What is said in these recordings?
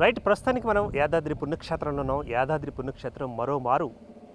Right ప్రస్తుతానికి మనం యాదాద్రి పుణ్యక్షేత్రంలో ఉన్నాం యాదాద్రి పుణ్యక్షేత్రం మరో మారు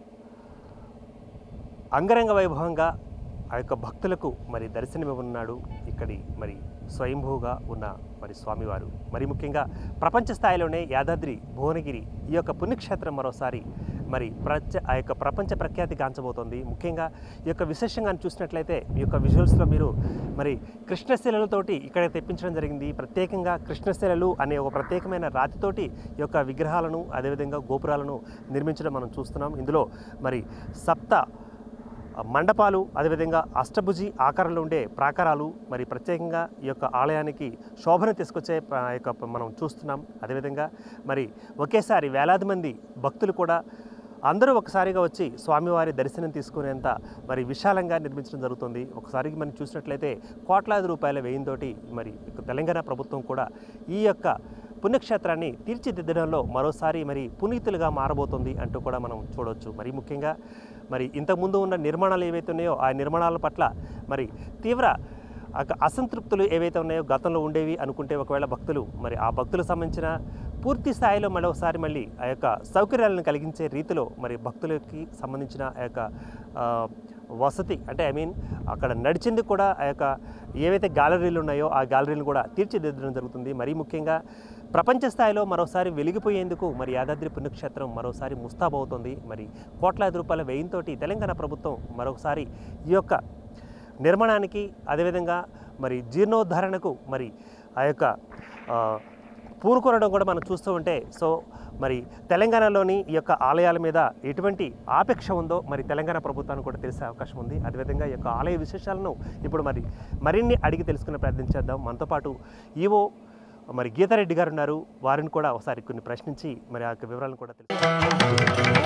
అంగరంగ వైభవంగా ఆ యొక్క భక్తులకు మరి దర్శనమివ్వనున్నాడు ఇక్కడి మరి స్వయంభూగా ఉన్న మరి స్వామివారు మరి ముఖ్యంగా ప్రపంచ స్థాయిలోనే యాదాద్రి భువనగిరి ఈ యొక్క పుణ్యక్షేత్రం మరోసారి మరి ప్రచ ఆ యొక్క ప్రపంచ ప్రఖ్యాతి గాంచబోతోంది ముఖ్యంగా ఈ యొక్క విశేషంగా చూసినట్లయితే ఈ యొక్క విజువల్స్లో మీరు మరి కృష్ణశిలలతోటి ఇక్కడ తెప్పించడం జరిగింది ప్రత్యేకంగా కృష్ణశిలలు అనే ఒక ప్రత్యేకమైన రాతితోటి ఈ యొక్క విగ్రహాలను అదేవిధంగా గోపురాలను నిర్మించడం మనం చూస్తున్నాం ఇందులో మరి సప్త మండపాలు అదేవిధంగా అష్టభుజి ఆకారంలో ఉండే ప్రాకారాలు మరి ప్రత్యేకంగా ఈ యొక్క ఆలయానికి శోభను తీసుకొచ్చే ఆ, యొక్క మనం చూస్తున్నాం అదేవిధంగా మరి ఒకేసారి వేలాది మంది భక్తులు కూడా అందరూ ఒకసారిగా వచ్చి స్వామివారి దర్శనం తీసుకునేంత మరి విశాలంగా నిర్మించడం జరుగుతుంది ఒకసారి మనం చూసినట్లయితే కోట్లాది రూపాయల వ్యయంతోటి మరి తెలంగాణ ప్రభుత్వం కూడా ఈ యొక్క పుణ్యక్షేత్రాన్ని తీర్చిదిద్దడంలో మరోసారి మరి పునీతులుగా మారబోతుంది అంటూ కూడా మనం చూడవచ్చు మరి ముఖ్యంగా మరి ఇంతకుముందు ఉన్న నిర్మాణాలు ఏవైతే ఉన్నాయో ఆ నిర్మాణాల పట్ల మరి తీవ్ర అక- అసంతృప్తులు ఏవైతే ఉన్నాయో గతంలో ఉండేవి అనుకుంటే ఒకవేళ భక్తులు మరి ఆ భక్తులకు సంబంధించిన పూర్తి స్థాయిలో మరోసారి మళ్ళీ ఆ యొక్క సౌకర్యాలను కలిగించే రీతిలో మరి భక్తులకి సంబంధించిన ఆ యొక్క ఆ, వసతి అంటే ఐ మీన్ అక్కడ నడిచింది కూడా ఆ యొక్క ఏవైతే గ్యాలరీలు ఉన్నాయో ఆ గ్యాలరీలు కూడా తీర్చిదిద్దడం జరుగుతుంది మరీ ముఖ్యంగా ప్రపంచ స్థాయిలో మరోసారి వెలిగిపోయేందుకు మరి యాదాద్రి పుణ్యక్షేత్రం మరోసారి ముస్తాబవుతుంది మరి కోట్లాది రూపాయల వ్యయంతో తెలంగాణ ప్రభుత్వం మరొకసారి ఈ యొక్క నిర్మాణానికి అదేవిధంగా మరి జీర్ణోద్ధరణకు మరి ఆ యొక్క ఆ, పూనుకొనడం కూడా మనం చూస్తూ ఉంటే సో మరి తెలంగాణలోని ఈ యొక్క ఆలయాల మీద ఎటువంటి ఆపేక్ష ఉందో మరి తెలంగాణ ప్రభుత్వానికి కూడా తెలిసే అవకాశం ఉంది అదేవిధంగా ఈ యొక్క ఆలయ విశేషాలను ఇప్పుడు మరి మరిన్ని అడిగి తెలుసుకునే ప్రయత్నం చేద్దాం మనతో పాటు ఈవో మరి గీతారెడ్డి గారు ఉన్నారు వారిని కూడా ఒకసారి కొన్ని ప్రశ్నించి మరి ఆ యొక్క వివరాలను కూడా తెలుసు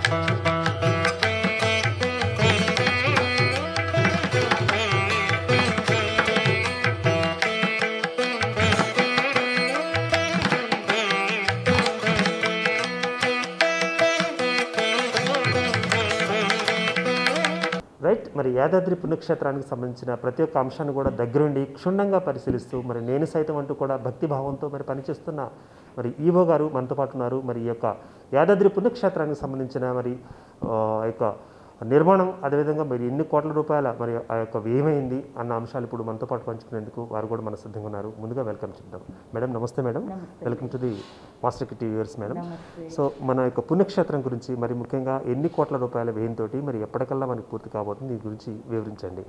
రైట్ మరి యాదాద్రి పుణ్యక్షేత్రానికి సంబంధించిన ప్రతి ఒక్క అంశాన్ని కూడా దగ్గరుండి క్షుణ్ణంగా పరిశీలిస్తూ మరి నేను సైతం అంటూ కూడా భక్తి భావంతో మరి పనిచేస్తున్న మరి ఈవో గారు మనతో పాటు ఉన్నారు మరి ఈ యొక్క యాదాద్రి పుణ్యక్షేత్రానికి సంబంధించిన మరి ఆ యొక్క నిర్మాణం అదేవిధంగా మరి ఎన్ని కోట్ల రూపాయల మరి ఆ యొక్క వ్యయమైంది అన్న అంశాలు ఇప్పుడు మనతో పాటు పంచుకునేందుకు వారు కూడా మన సిద్ధంగా ఉన్నారు ముందుగా వెల్కమ్ చెప్తాం మేడం నమస్తే madam welcome to the master kitty viewers madam so మన యొక్క పుణ్యక్షేత్రం గురించి మరి ముఖ్యంగా ఎన్ని కోట్ల రూపాయల వ్యయంతో మరి ఎప్పటికల్లా మనకి పూర్తి కాబోతుంది దీని గురించి వివరించండి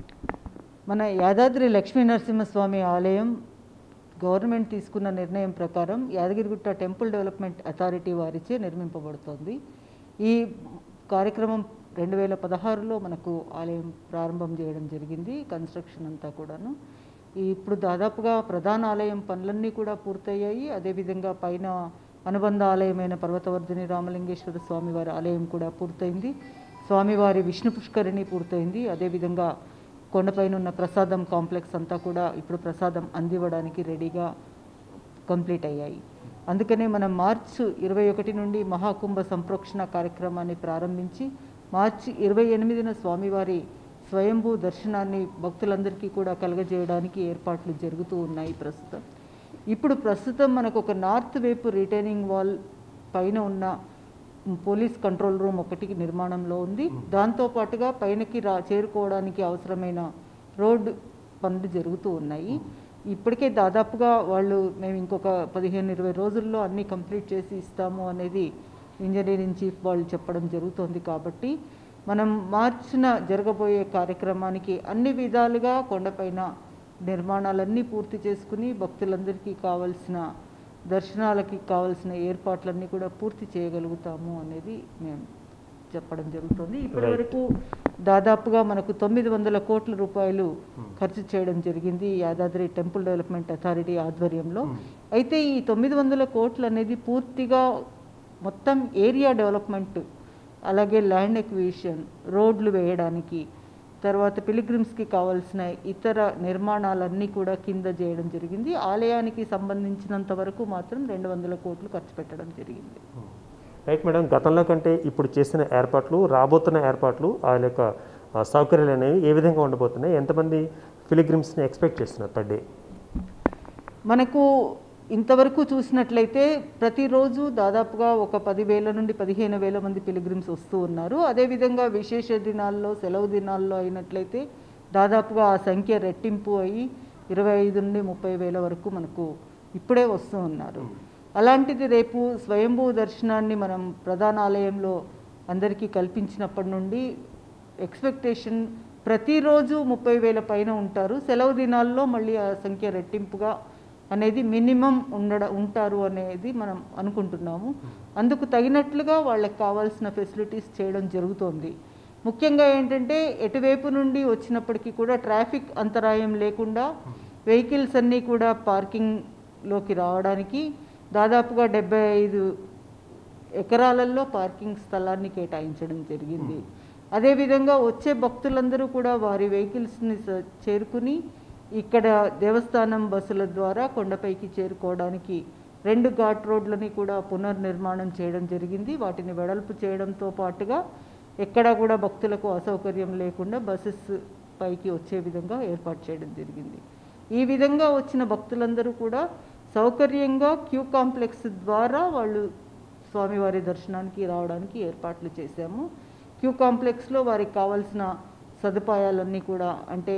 మన యాదాద్రి లక్ష్మీ నరసింహస్వామి ఆలయం గవర్నమెంట్ తీసుకున్న నిర్ణయం ప్రకారం యాదగిరిగుట్ట టెంపుల్ డెవలప్మెంట్ అథారిటీ వారిచే నిర్మింపబడుతోంది ఈ కార్యక్రమం రెండు వేల పదహారులో మనకు ఆలయం ప్రారంభం చేయడం జరిగింది కన్స్ట్రక్షన్ అంతా కూడాను ఈ ఇప్పుడు దాదాపుగా ప్రధాన ఆలయం పనులన్నీ కూడా పూర్తయ్యాయి అదేవిధంగా పైన అనుబంధ ఆలయమైన పర్వతవర్ధిని రామలింగేశ్వర స్వామివారి ఆలయం కూడా పూర్తయింది స్వామివారి విష్ణు పుష్కరిణి పూర్తయింది అదేవిధంగా కొండపైన ఉన్న ప్రసాదం కాంప్లెక్స్ అంతా కూడా ఇప్పుడు ప్రసాదం అందివ్వడానికి రెడీగా కంప్లీట్ అయ్యాయి అందుకనే మనం మార్చ్ ఇరవై ఒకటి నుండి మహాకుంభ సంప్రోక్షణ కార్యక్రమాన్ని ప్రారంభించి మార్చి ఇరవై ఎనిమిదిన స్వామివారి స్వయంభూ దర్శనాన్ని భక్తులందరికీ కూడా కలగజేయడానికి ఏర్పాట్లు జరుగుతూ ఉన్నాయి ప్రస్తుతం ఇప్పుడు ప్రస్తుతం మనకు ఒక నార్త్ వైపు రిటైనింగ్ వాల్ పైన ఉన్న పోలీస్ కంట్రోల్ రూమ్ ఒకటి నిర్మాణంలో ఉంది దాంతో పాటుగా పైనకి రా చేరుకోవడానికి అవసరమైన రోడ్డు పనులు జరుగుతూ ఉన్నాయి ఇప్పటికే దాదాపుగా వాళ్ళు మేము ఇంకొక పదిహేను ఇరవై రోజుల్లో అన్నీ కంప్లీట్ చేసి ఇస్తాము అనేది ఇంజనీరింగ్ చీఫ్ వాళ్ళు చెప్పడం జరుగుతోంది కాబట్టి మనం మార్చిన జరగబోయే కార్యక్రమానికి అన్ని విధాలుగా కొండపైన నిర్మాణాలన్నీ పూర్తి చేసుకుని భక్తులందరికీ కావలసిన దర్శనాలకి కావలసిన ఏర్పాట్లన్నీ కూడా పూర్తి చేయగలుగుతాము అనేది మేము చెప్పడం జరుగుతుంది ఇప్పటివరకు దాదాపుగా మనకు తొమ్మిది వందల కోట్ల రూపాయలు ఖర్చు చేయడం జరిగింది ఈ యాదాద్రి టెంపుల్ డెవలప్మెంట్ అథారిటీ ఆధ్వర్యంలో అయితే ఈ తొమ్మిది వందల కోట్లు అనేది పూర్తిగా మొత్తం ఏరియా డెవలప్మెంట్ అలాగే ల్యాండ్ ఎక్విజిషన్ రోడ్లు వేయడానికి తర్వాత పిలిగ్రిమ్స్కి కావాల్సిన ఇతర నిర్మాణాలన్నీ కూడా కింద చేయడం జరిగింది ఆలయానికి సంబంధించినంత వరకు మాత్రం రెండు వందల కోట్లు ఖర్చు పెట్టడం జరిగింది రైట్ మేడం గతంలో కంటే ఇప్పుడు చేసిన ఏర్పాట్లు రాబోతున్న ఏర్పాట్లు ఆ యొక్క ఆ, సౌకర్యాలు అనేవి ఏ విధంగా ఉండబోతున్నాయి ఎంతమంది ఫిలిగ్రిమ్స్ని ఎక్స్పెక్ట్ చేస్తున్నారు పర్ డే మనకు ఇంతవరకు చూసినట్లయితే ప్రతిరోజు దాదాపుగా ఒక పదివేల నుండి పదిహేను వేల మంది పిలిగ్రిమ్స్ వస్తూ ఉన్నారు అదేవిధంగా విశేష దినాల్లో సెలవు దినాల్లో అయినట్లయితే దాదాపుగా ఆ సంఖ్య రెట్టింపు అయ్యి ఇరవై ఐదు నుండి ముప్పై వేల వరకు మనకు ఇప్పుడే వస్తూ ఉన్నారు అలాంటిది రేపు స్వయంభూ దర్శనాన్ని మనం ప్రధాన ఆలయంలో అందరికీ కల్పించినప్పటి నుండి ఎక్స్పెక్టేషన్ ప్రతిరోజు ముప్పై వేల పైన ఉంటారు సెలవు దినాల్లో మళ్ళీ ఆ సంఖ్య రెట్టింపుగా అనేది మినిమం ఉండడ ఉంటారు అనేది మనం అనుకుంటున్నాము అందుకు తగినట్లుగా వాళ్ళకి కావాల్సిన ఫెసిలిటీస్ చేయడం జరుగుతోంది ముఖ్యంగా ఏంటంటే ఎటువైపు నుండి వచ్చినప్పటికీ కూడా ట్రాఫిక్ అంతరాయం లేకుండా వెహికల్స్ అన్నీ కూడా పార్కింగ్లోకి రావడానికి దాదాపుగా డెబ్బై ఐదు ఎకరాలలో పార్కింగ్ స్థలాన్ని కేటాయించడం జరిగింది అదేవిధంగా వచ్చే భక్తులందరూ కూడా వారి వెహికల్స్ని స- చేరుకుని ఇక్కడ దేవస్థానం బస్సుల ద్వారా కొండపైకి చేరుకోవడానికి రెండు ఘాట్ రోడ్లని కూడా పునర్నిర్మాణం చేయడం జరిగింది వాటిని వెడల్పు చేయడంతో పాటుగా ఎక్కడా కూడా భక్తులకు అసౌకర్యం లేకుండా బస్సెస్ పైకి వచ్చే విధంగా ఏర్పాటు చేయడం జరిగింది ఈ విధంగా వచ్చిన భక్తులందరూ కూడా సౌకర్యంగా క్యూ కాంప్లెక్స్ ద్వారా వాళ్ళు స్వామివారి దర్శనానికి రావడానికి ఏర్పాట్లు చేశాము క్యూ కాంప్లెక్స్లో వారికి కావాల్సిన సదుపాయాలన్నీ కూడా అంటే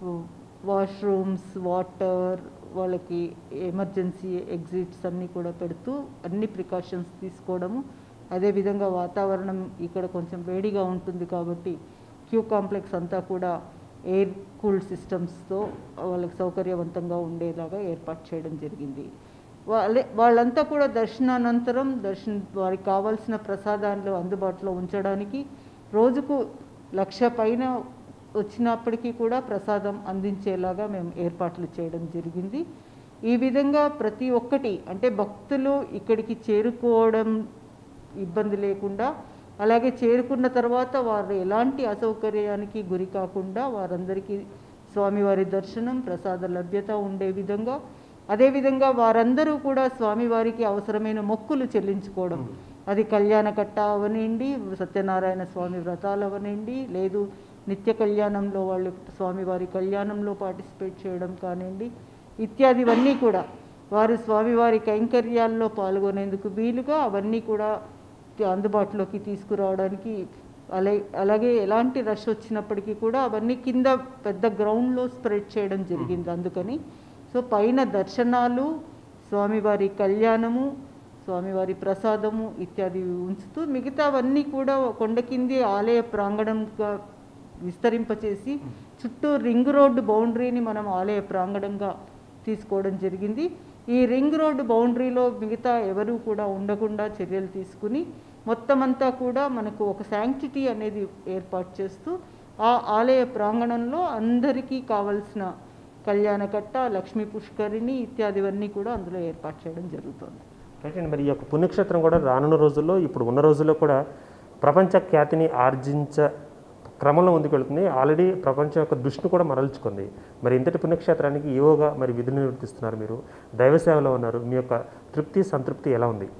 వాష్రూమ్స్ వాటర్ వాళ్ళకి ఎమర్జెన్సీ ఎగ్జిట్స్ అన్నీ కూడా పెడుతూ అన్ని ప్రికాషన్స్ తీసుకోవడము అదేవిధంగా వాతావరణం ఇక్కడ కొంచెం వేడిగా ఉంటుంది కాబట్టి క్యూ కాంప్లెక్స్ అంతా కూడా ఎయిర్ కూల్డ్ సిస్టమ్స్తో వాళ్ళకి సౌకర్యవంతంగా ఉండేలాగా ఏర్పాటు చేయడం జరిగింది వాళ్ళే వాళ్ళంతా కూడా దర్శనానంతరం దర్శన వారికి కావాల్సిన ప్రసాదాలు అందుబాటులో ఉంచడానికి రోజుకు లక్ష పైన వచ్చినప్పటికీ కూడా ప్రసాదం అందించేలాగా మేము ఏర్పాట్లు చేయడం జరిగింది ఈ విధంగా ప్రతి ఒక్కటి అంటే భక్తులు ఇక్కడికి చేరుకోవడం ఇబ్బంది లేకుండా అలాగే చేరుకున్న తర్వాత వారు ఎలాంటి అసౌకర్యానికి గురి కాకుండా వారందరికీ స్వామివారి దర్శనం ప్రసాద లభ్యత ఉండే విధంగా అదేవిధంగా వారందరూ కూడా స్వామివారికి అవసరమైన మొక్కులు చెల్లించుకోవడం అది కళ్యాణ కట్ట అవనండి సత్యనారాయణ స్వామి వ్రతాలు అవనండి లేదు నిత్య కళ్యాణంలో వాళ్ళు స్వామివారి కళ్యాణంలో పార్టిసిపేట్ చేయడం కానివ్వండి ఇత్యాదివన్నీ కూడా వారు స్వామివారి కైంకర్యాల్లో పాల్గొనేందుకు వీలుగా అవన్నీ కూడా అందుబాటులోకి తీసుకురావడానికి అలా అలాగే ఎలాంటి రష్ వచ్చినప్పటికీ కూడా అవన్నీ కింద పెద్ద గ్రౌండ్లో స్ప్రెడ్ చేయడం జరిగింది అందుకని సో పైన దర్శనాలు స్వామివారి కళ్యాణము స్వామివారి ప్రసాదము ఇత్యాది ఉంచుతూ మిగతావన్నీ కూడా కొండ కింది ఆలయ ప్రాంగణంగా విస్తరింపచేసి చుట్టూ రింగ్ రోడ్డు బౌండరీని మనం ఆలయ ప్రాంగణంగా తీసుకోవడం జరిగింది ఈ రింగ్ రోడ్డు బౌండరీలో మిగతా ఎవరు కూడా ఉండకుండా చర్యలు తీసుకుని మొత్తం అంతా కూడా మనకు ఒక శాంక్టిటీ అనేది ఏర్పాటు చేస్తూ ఆ ఆలయ ప్రాంగణంలో అందరికీ కావలసిన కళ్యాణకట్ట లక్ష్మీ పుష్కరిణి ఇత్యాదివన్నీ కూడా అందులో ఏర్పాటు చేయడం జరుగుతుంది రైట్ అండి మరి ఈ యొక్క పుణ్యక్షేత్రం కూడా రానున్న రోజుల్లో ఇప్పుడు ఉన్న రోజుల్లో కూడా ప్రపంచ ఖ్యాతిని ఆర్జించ క్రమంలో ముందుకు వెళుతుంది ఆల్రెడీ ప్రపంచం యొక్క దృష్టిని కూడా మరల్చుకుంది మరి ఇంతటి పుణ్యక్షేత్రానికి ఈవోగా మరి విధులు నిర్వర్తిస్తున్నారు మీరు దైవ సేవలో ఉన్నారు మీ యొక్క తృప్తి సంతృప్తి ఎలా ఉంది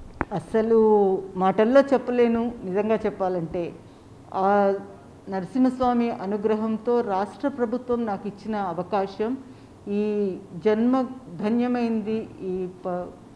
అసలు మాటల్లో చెప్పలేను నిజంగా చెప్పాలంటే ఆ నరసింహస్వామి అనుగ్రహంతో రాష్ట్ర ప్రభుత్వం నాకు ఇచ్చిన అవకాశం ఈ జన్మ ధన్యమైంది ఈ ప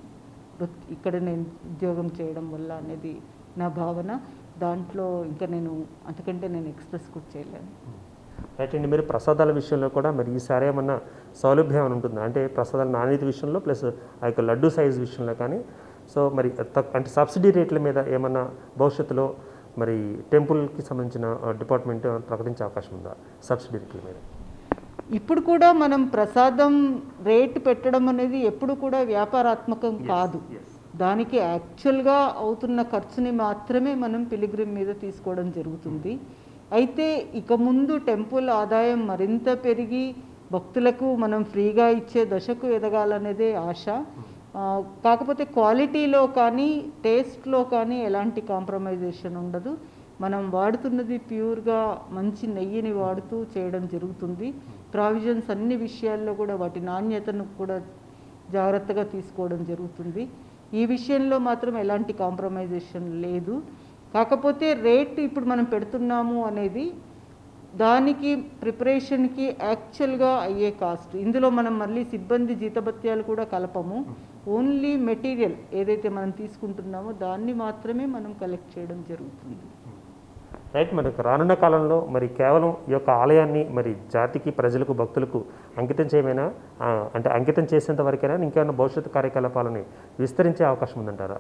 వృత్- ఇక్కడ నేను ఉద్యోగం చేయడం వల్ల అనేది నా భావన దాంట్లో ఇంకా నేను అంతకంటే నేను ఎక్స్ప్రెస్ కూడా చేయలేను రైట్ అండి మీరు ప్రసాదాల విషయంలో కూడా మరి ఈసారి ఏమన్నా సౌలభ్యం ఏమైనా ఉంటుందా అంటే ప్రసాదాల నాణ్యత విషయంలో ప్లస్ ఆ యొక్క లడ్డు సైజ్ విషయంలో కానీ సో మరి తక్- అంటే సబ్సిడీ రేట్ల మీద ఏమన్నా భవిష్యత్తులో మరి టెంపుల్కి సంబంధించిన డిపార్ట్మెంట్ ప్రకటించే అవకాశం ఉందా సబ్సిడీ రేట్ల మీద ఇప్పుడు కూడా మనం ప్రసాదం రేటు పెట్టడం అనేది ఎప్పుడు కూడా వ్యాపారాత్మకం కాదు దానికి యాక్చువల్గా అవుతున్న ఖర్చుని మాత్రమే మనం పిలిగ్రిమ్ మీద తీసుకోవడం జరుగుతుంది అయితే ఇక ముందు టెంపుల్ ఆదాయం మరింత పెరిగి భక్తులకు మనం ఫ్రీగా ఇచ్చే దశకు ఎదగాలనేదే ఆశ ఆ, కాకపోతే క్వాలిటీలో కానీ టేస్ట్లో కానీ ఎలాంటి కాంప్రమైజేషన్ ఉండదు మనం వాడుతున్నది ప్యూర్గా మంచి నెయ్యిని వాడుతూ చేయడం జరుగుతుంది ప్రావిజన్స్ అన్ని విషయాల్లో కూడా వాటి నాణ్యతను కూడా జాగ్రత్తగా తీసుకోవడం జరుగుతుంది ఈ విషయంలో మాత్రం ఎలాంటి కాంప్రమైజేషన్ లేదు కాకపోతే రేట్ ఇప్పుడు మనం పెడుతున్నాము అనేది దానికి ప్రిపరేషన్కి యాక్చువల్గా అయ్యే కాస్ట్ ఇందులో మనం మళ్ళీ సిబ్బంది జీతభత్యాలు కూడా కలపము ఓన్లీ మెటీరియల్ ఏదైతే మనం తీసుకుంటున్నామో దాన్ని మాత్రమే మనం కలెక్ట్ చేయడం జరుగుతుంది రైట్ మరి రానున్న కాలంలో మరి కేవలం ఈ యొక్క ఆలయాన్ని మరి జాతికి ప్రజలకు భక్తులకు అంకితం చేయమైనా ఆ, అంటే అంకితం చేసేంత వరకైనా ఇంకేమైనా భవిష్యత్తు కార్యకలాపాలని విస్తరించే అవకాశం ఉందంటారా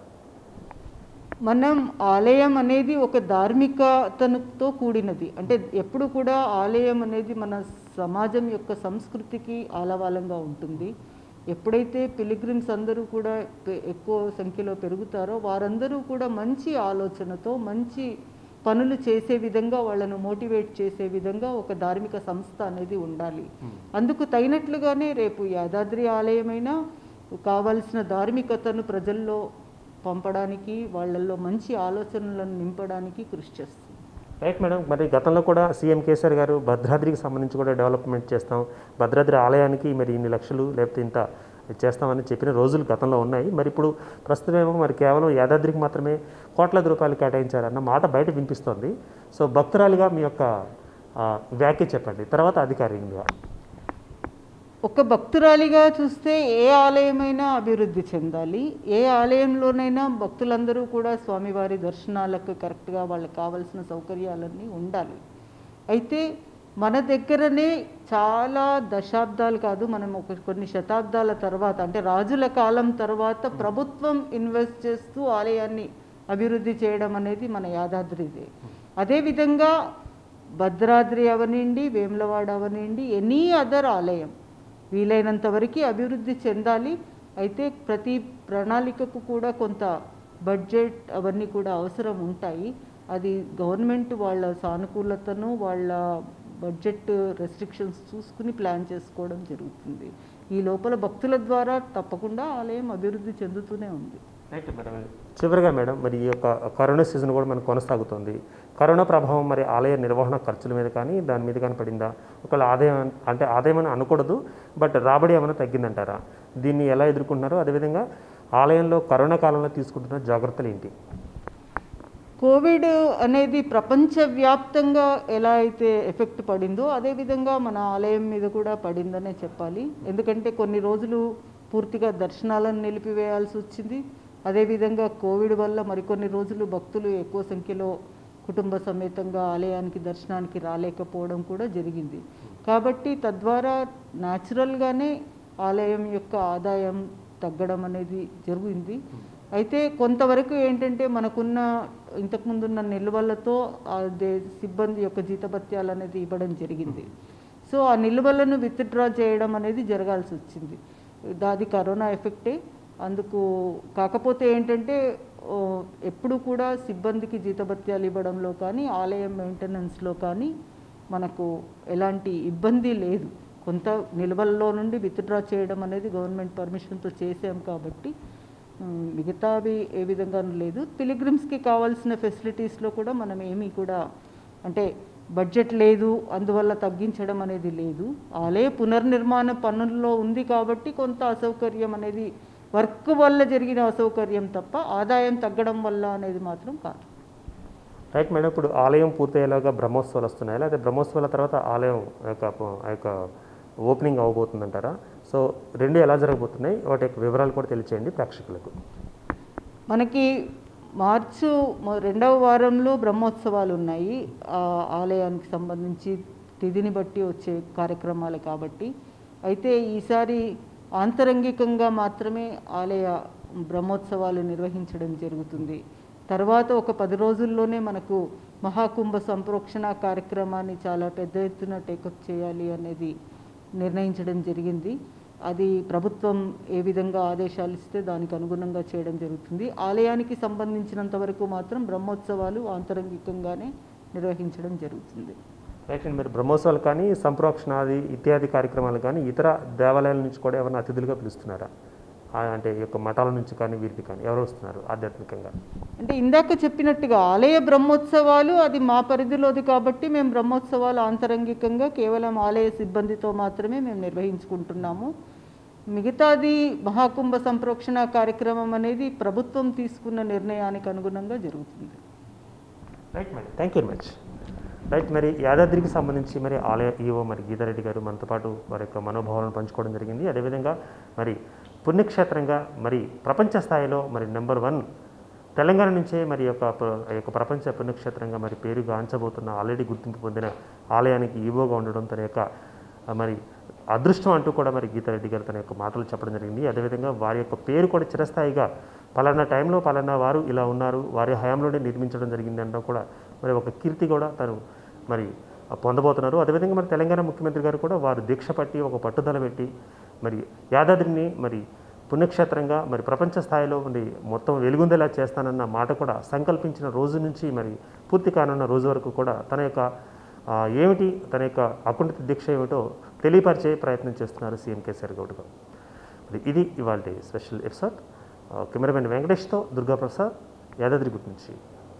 మనం ఆలయం అనేది ఒక ధార్మికతతో కూడినది అంటే ఎప్పుడు కూడా ఆలయం అనేది మన సమాజం యొక్క సంస్కృతికి ఆలవాలంగా ఉంటుంది ఎప్పుడైతే పిలిగ్రిమ్స్ అందరూ కూడా పె- ఎక్కువ సంఖ్యలో పెరుగుతారో వారందరూ కూడా మంచి ఆలోచనతో మంచి పనులు చేసే విధంగా వాళ్ళను మోటివేట్ చేసే విధంగా ఒక ధార్మిక సంస్థ అనేది ఉండాలి అందుకు తగినట్లుగానే రేపు యాదాద్రి ఆలయమైనా కావలసిన ధార్మికతను ప్రజల్లో పంపడానికి వాళ్ళల్లో మంచి ఆలోచనలను నింపడానికి కృషి చేస్తుంది రైట్ మేడం మరి గతంలో కూడా సీఎం కేసీఆర్ గారు భద్రాద్రికి సంబంధించి కూడా డెవలప్మెంట్ చేస్తాం భద్రాద్రి ఆలయానికి మరి ఇన్ని లక్షలు లేకపోతే ఇంత చేస్తామని చెప్పిన రోజులు గతంలో ఉన్నాయి మరి ఇప్పుడు ప్రస్తుతమేమో మరి కేవలం యాదాద్రికి మాత్రమే కోట్లాది రూపాయలు కేటాయించారన్న మాట బయట వినిపిస్తోంది సో భక్తురాలిగా మీ యొక్క ఆ, వ్యాఖ్య చెప్పండి తర్వాత అధికారికంగా ఒక భక్తురాలిగా చూస్తే ఏ ఆలయమైనా అభివృద్ధి చెందాలి ఏ ఆలయంలోనైనా భక్తులందరూ కూడా స్వామివారి దర్శనాలకు కరెక్ట్గా వాళ్ళకి కావాల్సిన సౌకర్యాలన్నీ ఉండాలి అయితే మన దగ్గరనే చాలా దశాబ్దాలు కాదు మనం ఒక కొన్ని శతాబ్దాల తర్వాత అంటే రాజుల కాలం తర్వాత ప్రభుత్వం ఇన్వెస్ట్ చేస్తూ ఆలయాన్ని అభివృద్ధి చేయడం అనేది మన యాదాద్రిదే అదేవిధంగా భద్రాద్రి అవనిండి వేములవాడ అవనిండి ఎనీ అదర్ ఆలయం వీలైనంత వరకు అభివృద్ధి చెందాలి అయితే ప్రతి ప్రణాళికకు కూడా కొంత బడ్జెట్ అవన్నీ కూడా అవసరం ఉంటాయి అది గవర్నమెంట్ వాళ్ళ సానుకూలతను వాళ్ళ బడ్జెట్ రెస్ట్రిక్షన్స్ చూసుకుని ప్లాన్ చేసుకోవడం జరుగుతుంది ఈ లోపల భక్తుల ద్వారా తప్పకుండా ఆలయం అభివృద్ధి చెందుతూనే ఉంది రైట్ మేడం చివరిగా మేడం మరి ఈ యొక్క కరోనా సీజన్ కూడా మనకు కొనసాగుతుంది కరోనా ప్రభావం మరి ఆలయ నిర్వహణ ఖర్చుల మీద కానీ దాని మీద కానీ పడిందా ఒకవేళ ఆదాయం అంటే ఆదాయం అని అనకూడదు బట్ రాబడి ఏమైనా తగ్గిందంటారా దీన్ని ఎలా ఎదుర్కొంటున్నారో అదేవిధంగా ఆలయంలో కరోనా కాలంలో తీసుకుంటున్న జాగ్రత్తలు ఏంటి కోవిడ్ అనేది ప్రపంచవ్యాప్తంగా ఎలా అయితే ఎఫెక్ట్ పడిందో అదేవిధంగా మన ఆలయం మీద కూడా పడిందనే చెప్పాలి ఎందుకంటే కొన్ని రోజులు పూర్తిగా దర్శనాలను నిలిపివేయాల్సి వచ్చింది అదేవిధంగా కోవిడ్ వల్ల మరికొన్ని రోజులు భక్తులు ఎక్కువ సంఖ్యలో కుటుంబ సమేతంగా ఆలయానికి దర్శనానికి రాలేకపోవడం కూడా జరిగింది కాబట్టి తద్వారా న్యాచురల్గానే ఆలయం యొక్క ఆదాయం తగ్గడం అనేది జరిగింది అయితే కొంతవరకు ఏంటంటే మనకున్న ఇంతకుముందున్న నిల్వలతో అదే సిబ్బంది యొక్క జీతభత్యాలు అనేది ఇవ్వడం జరిగింది సో ఆ నిల్వలను విత్డ్రా చేయడం అనేది జరగాల్సి వచ్చింది దాది కరోనా ఎఫెక్టే అందుకు కాకపోతే ఏంటంటే ఓ, ఎప్పుడు కూడా సిబ్బందికి జీతభత్యాలు ఇవ్వడంలో కానీ ఆలయం మెయింటెనెన్స్లో కానీ మనకు ఎలాంటి ఇబ్బంది లేదు కొంత నిల్వల్లో నుండి విత్డ్రా చేయడం అనేది గవర్నమెంట్ పర్మిషన్తో చేసాం కాబట్టి ఉమ్, మిగతావి ఏ విధంగానూ లేదు పిలిగ్రిమ్స్కి కావాల్సిన ఫెసిలిటీస్లో కూడా మనం ఏమీ కూడా అంటే బడ్జెట్ లేదు అందువల్ల తగ్గించడం అనేది లేదు ఆలయ పునర్నిర్మాణ పనుల్లో ఉంది కాబట్టి కొంత అసౌకర్యం అనేది వర్క్ వల్ల జరిగిన అసౌకర్యం తప్ప ఆదాయం తగ్గడం వల్ల అనేది మాత్రం కాదు రైట్ మేడం ఇప్పుడు ఆలయం పూర్తయ్యేలాగా బ్రహ్మోత్సవాలు వస్తున్నాయి లేదా బ్రహ్మోత్సవాల తర్వాత ఆలయం యొక్క ఆ యొక్క ఓపెనింగ్ అవ్వబోతుందంటారా సో రెండు ఎలా జరగబోతున్నాయి వాటి యొక్క వివరాలు కూడా తెలియచేయండి ప్రేక్షకులకు మనకి మార్చు మొ- రెండవ వారంలో బ్రహ్మోత్సవాలు ఉన్నాయి ఆ ఆలయానికి సంబంధించి తిథిని బట్టి వచ్చే కార్యక్రమాలు కాబట్టి అయితే ఈసారి ఆంతరంగికంగా మాత్రమే ఆలయ బ్రహ్మోత్సవాలు నిర్వహించడం జరుగుతుంది తర్వాత ఒక పది రోజుల్లోనే మనకు మహాకుంభ సంప్రోక్షణ కార్యక్రమాన్ని చాలా పెద్ద ఎత్తున టేకప్ చేయాలి అనేది నిర్ణయించడం జరిగింది అది ప్రభుత్వం ఏ విధంగా ఆదేశాలు ఇస్తే దానికి అనుగుణంగా చేయడం జరుగుతుంది ఆలయానికి సంబంధించినంత వరకు మాత్రం బ్రహ్మోత్సవాలు ఆంతరంగికంగానే నిర్వహించడం జరుగుతుంది రైట్ అండి మరి బ్రహ్మోత్సవాలు కానీ సంప్రోక్షణాది ఇత్యాది కార్యక్రమాలు కానీ ఇతర దేవాలయాల నుంచి కూడా ఎవరైనా అతిథులుగా పిలుస్తున్నారా ఆ, అంటే ఈ యొక్క మఠాల నుంచి కానీ వీరికి కానీ ఎవరు వస్తున్నారు ఆధ్యాత్మికంగా అంటే ఇందాక చెప్పినట్టుగా ఆలయ బ్రహ్మోత్సవాలు అది మా పరిధిలోది కాబట్టి మేము బ్రహ్మోత్సవాలు ఆంతరంగికంగా కేవలం ఆలయ సిబ్బందితో మాత్రమే మేము నిర్వహించుకుంటున్నాము మిగతాది మహాకుంభ సంప్రోక్షణ కార్యక్రమం అనేది ప్రభుత్వం తీసుకున్న నిర్ణయానికి అనుగుణంగా జరుగుతుంది right madam thank you very much right మరి యాదాద్రికి సంబంధించి మరి ఆలయ ఈవో మరి గీతారెడ్డి గారు మనతో పాటు వారి యొక్క మనోభావాలను పంచుకోవడం జరిగింది అదేవిధంగా మరి పుణ్యక్షేత్రంగా మరి ప్రపంచ స్థాయిలో మరి నెంబర్ వన్ తెలంగాణ నుంచే మరి యొక్క ప్ర- ఈ యొక్క ప్రపంచ పుణ్యక్షేత్రంగా మరి పేరు గాంచబోతున్న ఆల్రెడీ గుర్తింపు పొందిన ఆలయానికి ఈవోగా ఉండడం తన యొక్క ఆ, మరి అదృష్టం అంటూ కూడా మరి గీతారెడ్డి గారు తన యొక్క మాటలు చెప్పడం జరిగింది అదేవిధంగా వారి యొక్క పేరు కూడా చిరస్థాయిగా పలానా టైంలో పలానా వారు ఇలా ఉన్నారు వారి హయాంలోనే నిర్మించడం జరిగింది అనడం కూడా మరి ఒక కీర్తి కూడా తను మరి పొందబోతున్నారు అదేవిధంగా మరి తెలంగాణ ముఖ్యమంత్రి గారు కూడా వారు దీక్ష పట్టి ఒక పట్టుదల పెట్టి మరి యాదాద్రిని మరి పుణ్యక్షేత్రంగా మరి ప్రపంచ స్థాయిలో మరి మొత్తం వెలుగొందేలా చేస్తానన్న మాట కూడా సంకల్పించిన రోజు నుంచి మరి పూర్తి కానున్న రోజు వరకు కూడా తన యొక్క ఆ, ఏమిటి తన యొక్క అకుంఠిత దీక్ష ఏమిటో తెలియపరిచే ప్రయత్నం చేస్తున్నారు సీఎం కేసీఆర్ గౌడ్ గారు మరి ఇది ఇవాళ స్పెషల్ ఎపిసోడ్ ఆ, కెమెరామెన్ వెంకటేష్తో దుర్గాప్రసాద్ యాదాద్రి గుట్ నుంచి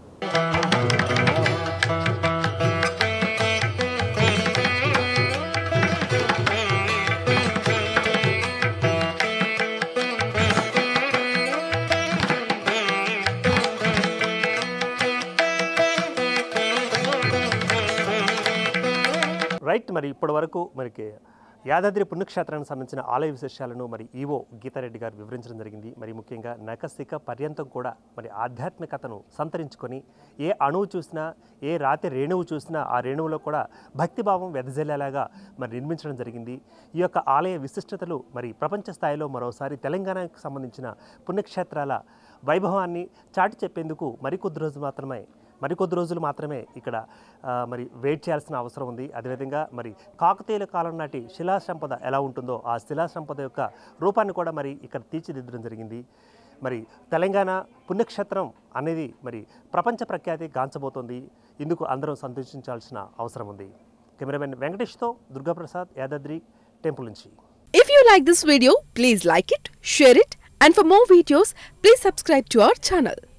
రైట్ మరి ఇప్పటి వరకు మనకి యాదాద్రి పుణ్యక్షేత్రానికి సంబంధించిన ఆలయ విశేషాలను మరి ఈవో గీతారెడ్డి గారు వివరించడం జరిగింది మరి ముఖ్యంగా నకసిక పర్యంతం కూడా మరి ఆధ్యాత్మికతను సంతరించుకొని ఏ అణువు చూసినా ఏ రాతి రేణువు చూసినా ఆ రేణువులో కూడా భక్తిభావం వెదజల్లేలాగా మరి నిర్మించడం జరిగింది ఈ యొక్క ఆలయ విశిష్టతలు మరి ప్రపంచ స్థాయిలో మరోసారి తెలంగాణకు సంబంధించిన పుణ్యక్షేత్రాల వైభవాన్ని చాటి చెప్పేందుకు మరికొద్ది రోజులు మాత్రమే మరికొద్ది రోజులు మాత్రమే ఇక్కడ ఆ, మరి వెయిట్ చేయాల్సిన అవసరం ఉంది అదేవిధంగా మరి కాకతీయుల కాలం నాటి శిలా సంపద ఎలా ఉంటుందో ఆ శిలా సంపద యొక్క రూపాన్ని కూడా మరి ఇక్కడ తీర్చిదిద్దడం జరిగింది మరి తెలంగాణ పుణ్యక్షేత్రం అనేది మరి ప్రపంచ ప్రఖ్యాతి గాంచబోతోంది ఇందుకు అందరం సంతోషించాల్సిన అవసరం ఉంది కెమెరామెన్ వెంకటేష్తో దుర్గాప్రసాద్ యాదాద్రి టెంపుల్ నుంచి If you like this video, please like it, share it, and for more videos, please subscribe to our channel.